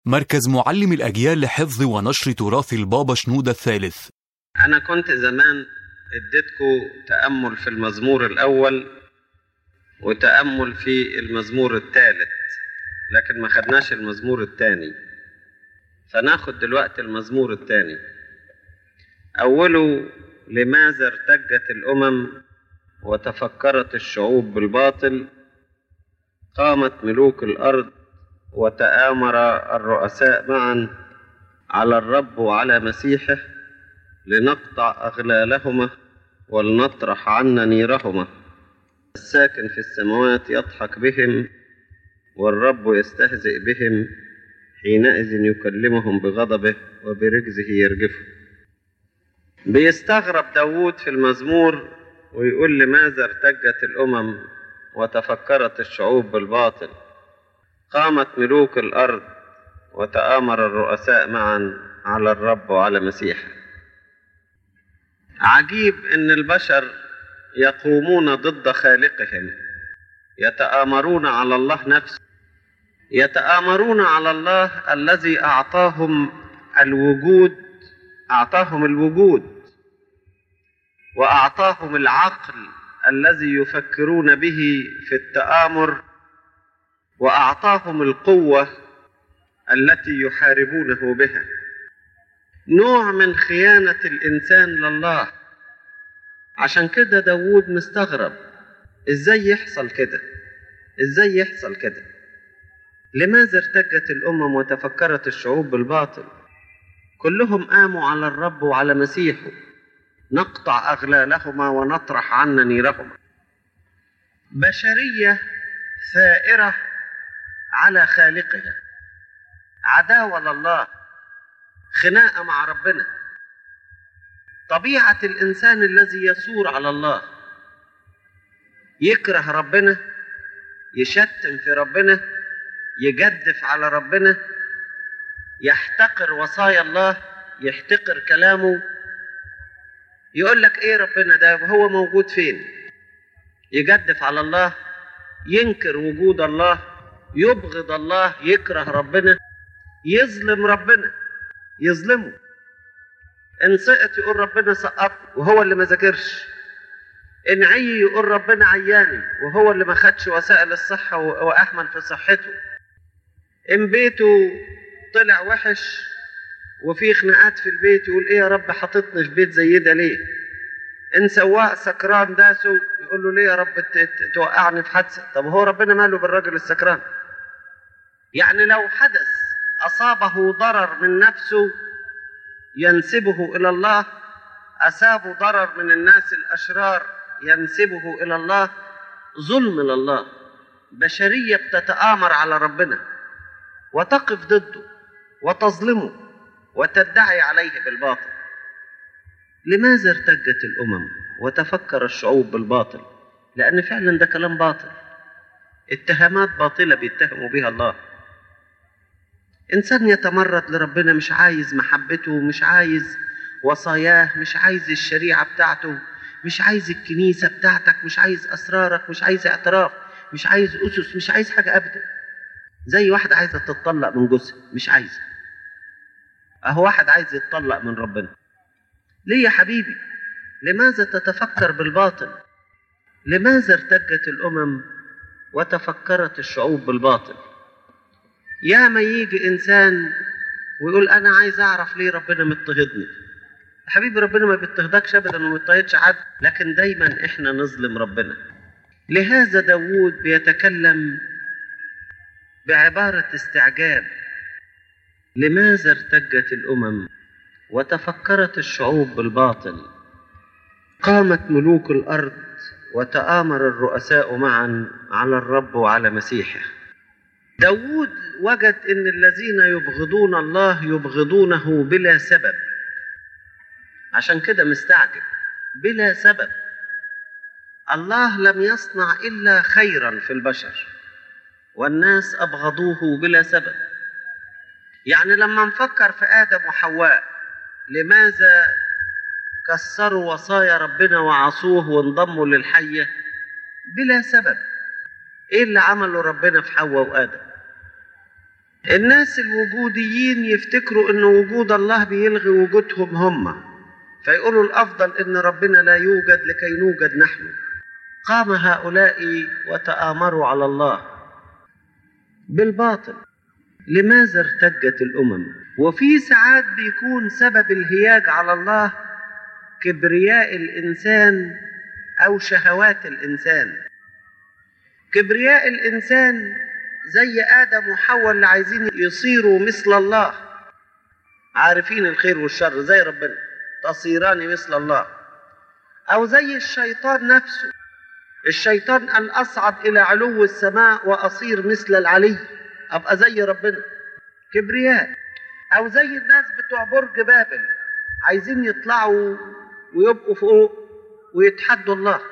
مركز معلم الأجيال لحفظ ونشر تراث البابا شنودة الثالث أنا كنت زمان اديتكم تأمل في المزمور الأول وتأمل في المزمور الثالث لكن ما خدناش المزمور الثاني فناخد دلوقتي المزمور الثاني أوله لماذا ارتجت الأمم وتفكرت الشعوب بالباطل قامت ملوك الأرض وتآمر الرؤساء معا على الرب وعلى مسيحه لنقطع أغلالهما ولنطرح عنا نيرهما الساكن في السماوات يضحك بهم والرب يستهزئ بهم حينئذ يكلمهم بغضبه وبرجزه يرجفهم بيستغرب داوود في المزمور ويقول لماذا ارتجت الأمم وتفكرت الشعوب بالباطل قامت ملوك الأرض وتآمر الرؤساء معا على الرب وعلى مسيحه عجيب ان البشر يقومون ضد خالقهم يتآمرون على الله نفسه يتآمرون على الله الذي أعطاهم الوجود أعطاهم الوجود وأعطاهم العقل الذي يفكرون به في التآمر وأعطاهم القوة التي يحاربونه بها نوع من خيانة الإنسان لله عشان كده داوود مستغرب إزاي يحصل كده إزاي يحصل كده لماذا ارتجت الأمم وتفكرت الشعوب بالباطل كلهم قاموا على الرب وعلى مسيحه نقطع أغلالهما ونطرح عنا نيرهما بشرية ثائرة على خالقها عداوة لله خناقة مع ربنا طبيعة الإنسان الذي يثور على الله يكره ربنا يشتم في ربنا يجدف على ربنا يحتقر وصايا الله يحتقر كلامه يقول لك ايه ربنا ده هو موجود فين يجدف على الله ينكر وجود الله يبغض الله يكره ربنا يظلم ربنا يظلمه ان سقط يقول ربنا سقط وهو اللي ما ذاكرش ان عي يقول ربنا عياني وهو اللي ما خدش وسائل الصحه واهمل في صحته ان بيته طلع وحش وفي خناقات في البيت يقول ايه يا رب حاططني في بيت زي ده ليه ان سواق سكران داسه يقول له ليه يا رب توقعني في حادثه طب هو ربنا ماله بالراجل السكران يعني لو حدث أصابه ضرر من نفسه ينسبه إلى الله أصابه ضرر من الناس الأشرار ينسبه إلى الله ظلم لله بشرية بتتآمر على ربنا وتقف ضده وتظلمه وتدعي عليه بالباطل لماذا ارتجت الأمم وتفكر الشعوب بالباطل لأن فعلا ده كلام باطل اتهامات باطلة بيتهموا بها الله إنسان يتمرد لربنا مش عايز محبته مش عايز وصاياه مش عايز الشريعة بتاعته مش عايز الكنيسة بتاعتك مش عايز أسرارك مش عايز اعتراف مش عايز أسس مش عايز حاجة أبدا زي واحد عايزة تتطلق من جوزها مش عايزة أهو واحد عايز يتطلق من ربنا ليه يا حبيبي لماذا تتفكر بالباطل لماذا ارتجت الأمم وتفكرت الشعوب بالباطل يا ما يجي انسان ويقول انا عايز اعرف ليه ربنا مضطهدني حبيبي ربنا ما بيضطهدكش ابدا وما بيضطهدش حد لكن دايما احنا نظلم ربنا لهذا داوود بيتكلم بعبارة استعجاب لماذا ارتجت الأمم وتفكرت الشعوب بالباطل قامت ملوك الأرض وتآمر الرؤساء معا على الرب وعلى مسيحه داود وجد ان الذين يبغضون الله يبغضونه بلا سبب عشان كده مستعجب بلا سبب الله لم يصنع الا خيرا في البشر والناس ابغضوه بلا سبب يعني لما نفكر في ادم وحواء لماذا كسروا وصايا ربنا وعصوه وانضموا للحيه بلا سبب ايه اللي عمله ربنا في حواء وادم الناس الوجوديين يفتكروا ان وجود الله بيلغي وجودهم هم فيقولوا الافضل ان ربنا لا يوجد لكي نوجد نحن قام هؤلاء وتآمروا على الله بالباطل لماذا ارتجت الامم وفي ساعات بيكون سبب الهياج على الله كبرياء الانسان او شهوات الانسان كبرياء الانسان زي ادم وحواء اللي عايزين يصيروا مثل الله عارفين الخير والشر زي ربنا تصيران مثل الله او زي الشيطان نفسه الشيطان ان اصعد الى علو السماء واصير مثل العلي ابقى زي ربنا كبرياء او زي الناس بتوع برج بابل عايزين يطلعوا ويبقوا فوق ويتحدوا الله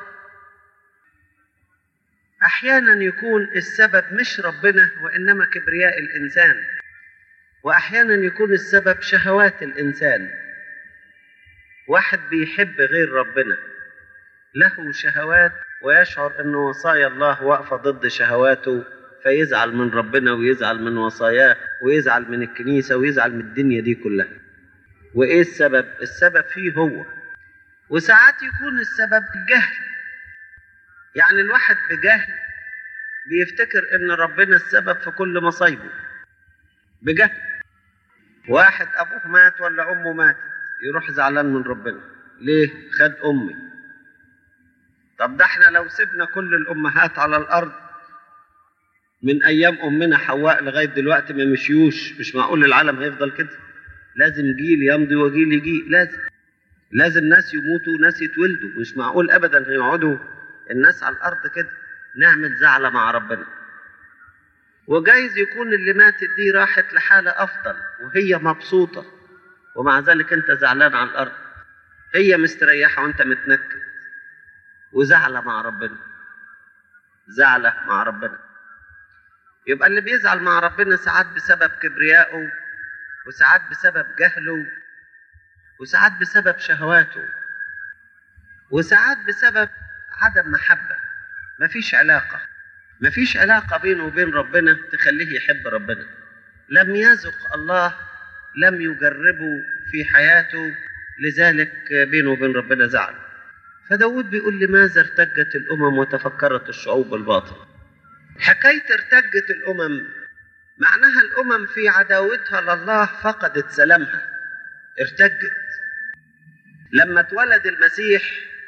احيانا يكون السبب مش ربنا وانما كبرياء الانسان واحيانا يكون السبب شهوات الانسان واحد بيحب غير ربنا له شهوات ويشعر ان وصايا الله واقفه ضد شهواته فيزعل من ربنا ويزعل من وصاياه ويزعل من الكنيسه ويزعل من الدنيا دي كلها وايه السبب السبب فيه هو وساعات يكون السبب جهل يعني الواحد بجهل بيفتكر ان ربنا السبب في كل مصايبه بجهل واحد ابوه مات ولا امه ماتت يروح زعلان من ربنا ليه خد امي طب ده احنا لو سيبنا كل الامهات على الارض من ايام امنا حواء لغايه دلوقتي ما مشيوش مش معقول العالم هيفضل كده لازم جيل يمضي وجيل يجي لازم لازم ناس يموتوا وناس يتولدوا مش معقول ابدا هيقعدوا الناس على الارض كده نعمل زعلة مع ربنا وجايز يكون اللي ماتت دي راحت لحالة أفضل وهي مبسوطة ومع ذلك أنت زعلان على الأرض هي مستريحة وأنت متنكد وزعلة مع ربنا زعلة مع ربنا يبقى اللي بيزعل مع ربنا ساعات بسبب كبريائه وساعات بسبب جهله وساعات بسبب شهواته وساعات بسبب عدم محبة مفيش علاقة مفيش علاقة بينه وبين ربنا تخليه يحب ربنا لم يزق الله لم يجربه في حياته لذلك بينه وبين ربنا زعل فداود بيقول لماذا ارتجت الأمم وتفكرت الشعوب الباطل حكاية ارتجت الأمم معناها الأمم في عداوتها لله فقدت سلامها ارتجت لما اتولد المسيح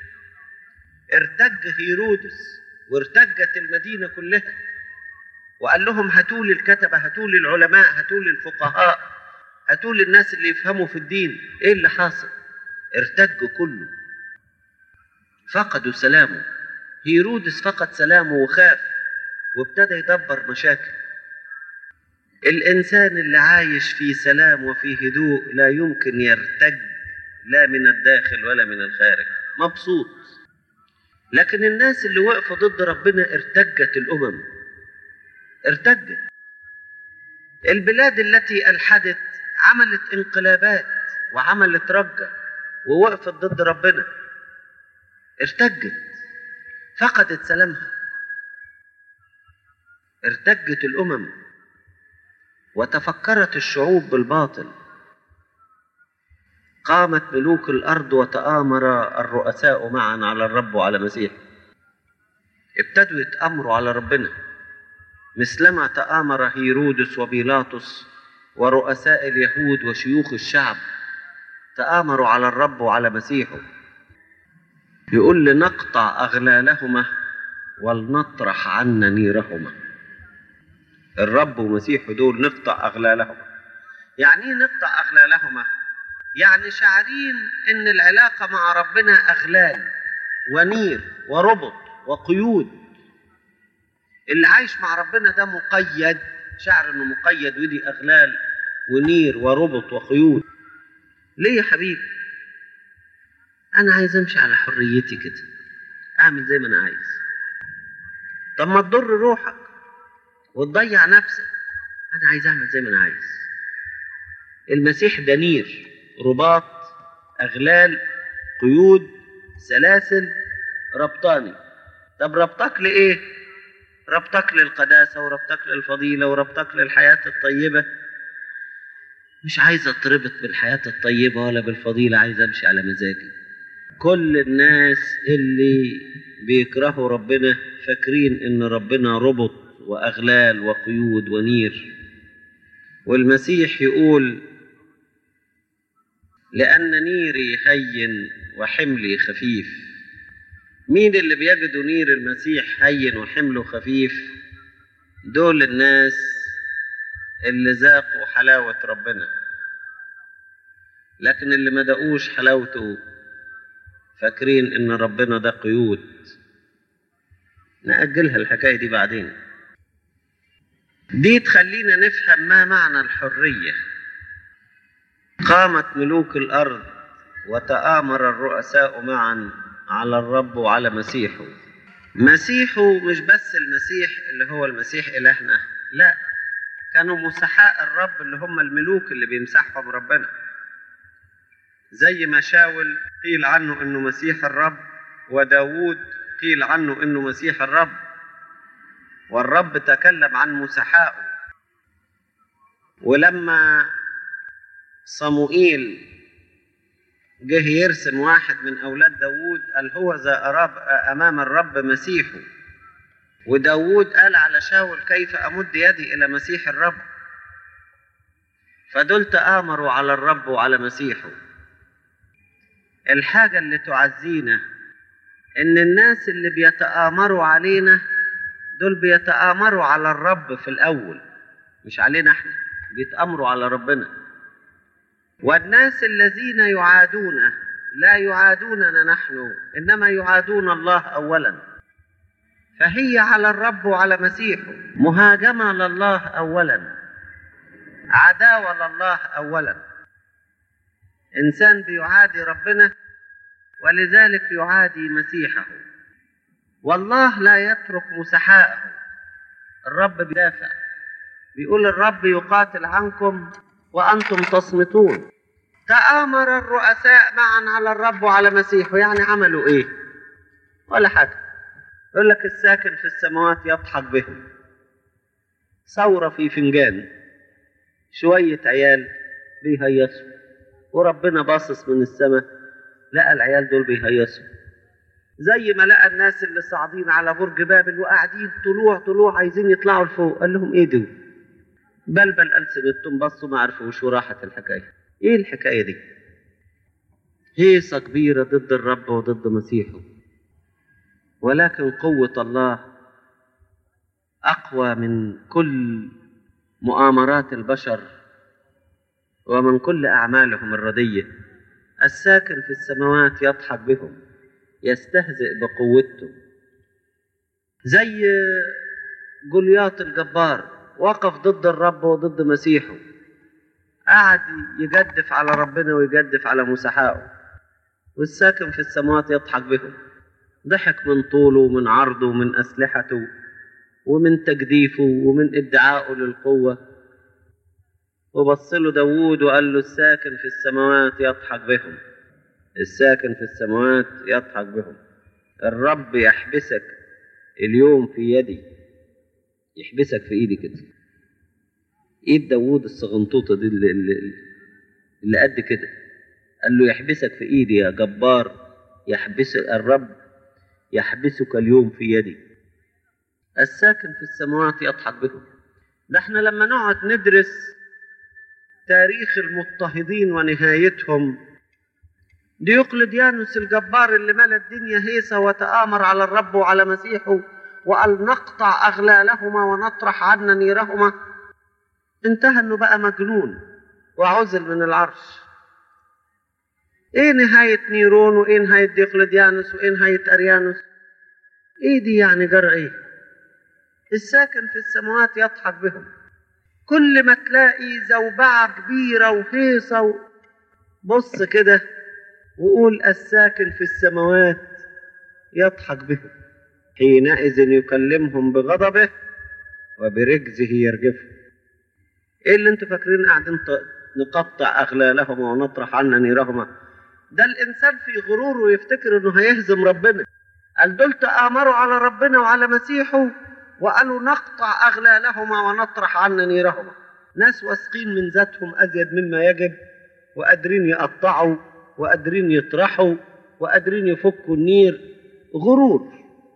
ارتج هيرودس وارتجت المدينة كلها وقال لهم هاتوا لي الكتبة هاتوا لي العلماء هاتوا لي الفقهاء هاتوا لي الناس اللي يفهموا في الدين ايه اللي حاصل ارتج كله فقدوا سلامه هيرودس فقد سلامه وخاف وابتدى يدبر مشاكل الإنسان اللي عايش في سلام وفي هدوء لا يمكن يرتج لا من الداخل ولا من الخارج مبسوط لكن الناس اللي وقفوا ضد ربنا ارتجت الأمم ارتجت البلاد التي ألحدت عملت انقلابات وعملت رجة ووقفت ضد ربنا ارتجت فقدت سلامها ارتجت الأمم وتفكرت الشعوب بالباطل قامت ملوك الأرض وتآمر الرؤساء معا على الرب وعلى مسيح ابتدوا يتآمروا على ربنا مثلما تآمر هيرودس وبيلاطس ورؤساء اليهود وشيوخ الشعب تآمروا على الرب وعلى مسيحه يقول لنقطع أغلالهما ولنطرح عنا نيرهما الرب ومسيحه دول نقطع أغلالهما يعني ايه نقطع أغلالهما يعني شاعرين ان العلاقة مع ربنا أغلال ونير وربط وقيود اللي عايش مع ربنا ده مقيد شعر انه مقيد ودي أغلال ونير وربط وقيود ليه يا حبيبي أنا عايز أمشي على حريتي كده أعمل زي ما أنا عايز طب ما تضر روحك وتضيع نفسك أنا عايز أعمل زي ما أنا عايز المسيح ده نير رباط أغلال قيود سلاسل ربطاني طب ربطك لإيه؟ ربطك للقداسة وربطك للفضيلة وربطك للحياة الطيبة مش عايز اتربط بالحياة الطيبة ولا بالفضيلة عايز امشي على مزاجي كل الناس اللي بيكرهوا ربنا فاكرين ان ربنا ربط واغلال وقيود ونير والمسيح يقول لان نيري هين وحملي خفيف مين اللي بيجدوا نير المسيح هين وحمله خفيف دول الناس اللي ذاقوا حلاوة ربنا لكن اللي ما دقوش حلاوته فاكرين ان ربنا ده قيود نأجلها الحكاية دي بعدين دي تخلينا نفهم ما معنى الحرية قامت ملوك الأرض وتآمر الرؤساء معا على الرب وعلى مسيحه مسيحه مش بس المسيح اللي هو المسيح إلهنا لا كانوا مسحاء الرب اللي هم الملوك اللي بيمسحهم ربنا زي ما شاول قيل عنه انه مسيح الرب وداوود قيل عنه انه مسيح الرب والرب تكلم عن مسحائه ولما صموئيل جه يرسم واحد من اولاد داوود قال هو ذا أراب امام الرب مسيحه وداوود قال على شاول كيف امد يدي الى مسيح الرب فدول تآمروا على الرب وعلى مسيحه الحاجة اللي تعزينا إن الناس اللي بيتآمروا علينا دول بيتآمروا على الرب في الأول مش علينا احنا بيتآمروا على ربنا والناس الذين يعادون لا يعادوننا نحن إنما يعادون الله أولا فهي على الرب وعلى مسيحه مهاجمة لله أولا عداوة لله أولا إنسان بيعادي ربنا ولذلك يعادي مسيحه والله لا يترك مسحائه الرب بيدافع بيقول الرب يقاتل عنكم وأنتم تصمتون تآمر الرؤساء معا على الرب وعلى مسيحه يعني عملوا إيه ولا حاجة يقول لك الساكن في السماوات يضحك بهم ثورة في فنجان شوية عيال بيهيصوا وربنا باصص من السماء لقى العيال دول بيهيصوا زي ما لقى الناس اللي صاعدين على برج بابل وقاعدين طلوع طلوع عايزين يطلعوا لفوق قال لهم ايه دول بلبل ألسنتهم بصوا ما عرفوش وراحت الحكاية ايه الحكاية دي هيصة كبيرة ضد الرب وضد مسيحه ولكن قوة الله أقوى من كل مؤامرات البشر ومن كل أعمالهم الردية الساكن في السماوات يضحك بهم يستهزئ بقوته زي جولياط الجبار وقف ضد الرب وضد مسيحه قعد يجدف على ربنا ويجدف على مسحائه والساكن في السماوات يضحك بهم ضحك من طوله ومن عرضه ومن أسلحته ومن تجديفه ومن ادعائه للقوة وبص له داوود وقال له الساكن في السماوات يضحك بهم الساكن في السماوات يضحك بهم الرب يحبسك اليوم في يدي يحبسك في ايدي كده ايد داوود الصغنطوطة دي اللي, اللي, اللي قد كده قال له يحبسك في ايدي يا جبار يحبس الرب يحبسك اليوم في يدي الساكن في السماوات يضحك بهم ده احنا لما نقعد ندرس تاريخ المضطهدين ونهايتهم ديوقلديانوس الجبار اللي ملا الدنيا هيصة وتآمر على الرب وعلى مسيحه وقال نقطع أغلالهما ونطرح عنا نيرهما انتهى انه بقى مجنون وعزل من العرش ايه نهاية نيرون وايه نهاية ديوقلديانوس وايه نهاية اريانوس ايه دي يعني جرى ايه الساكن في السماوات يضحك بهم كل ما تلاقي زوبعة كبيرة وهيصة و... بص كده وقول الساكن في السماوات يضحك بهم حينئذ يكلمهم بغضبه وبرجزه يرجفهم ايه اللي انتوا فاكرين قاعدين نقطع اغلالهما ونطرح عنا نيرهما ده الانسان في غروره يفتكر انه هيهزم ربنا قال دول تآمروا على ربنا وعلى مسيحه وقالوا نقطع أغلالهما ونطرح عنا نيرهما ناس واثقين من ذاتهم أزيد مما يجب وقادرين يقطعوا وقادرين يطرحوا وقادرين يفكوا النير غرور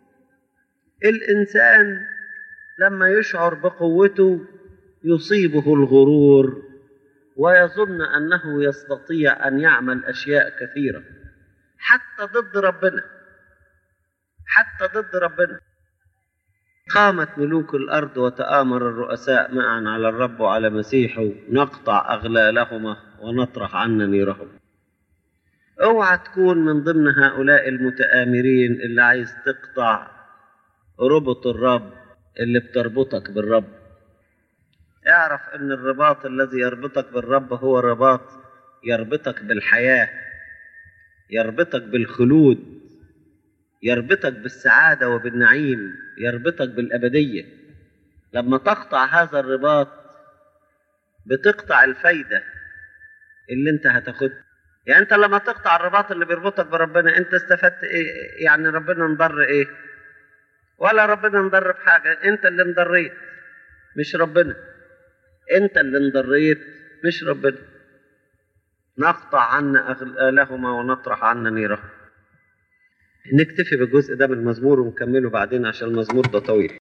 الإنسان لما يشعر بقوته يصيبه الغرور ويظن أنه يستطيع أن يعمل أشياء كثيرة حتى ضد ربنا حتى ضد ربنا قامت ملوك الأرض وتآمر الرؤساء معا على الرب وعلى مسيحه نقطع أغلالهما ونطرح عنا نيرهم اوعى تكون من ضمن هؤلاء المتآمرين اللي عايز تقطع ربط الرب اللي بتربطك بالرب اعرف ان الرباط الذي يربطك بالرب هو رباط يربطك بالحياة يربطك بالخلود يربطك بالسعادة وبالنعيم يربطك بالأبدية لما تقطع هذا الرباط بتقطع الفايدة اللي انت هتاخدها يعني انت لما تقطع الرباط اللي بيربطك بربنا انت استفدت ايه يعني ربنا انضر ايه ولا ربنا انضر بحاجة انت اللي انضريت مش ربنا انت اللي انضريت مش ربنا نقطع عنا أغلالهما ونطرح عنا نيرهم نكتفي بالجزء ده من المزمور ونكمله بعدين عشان المزمور ده طويل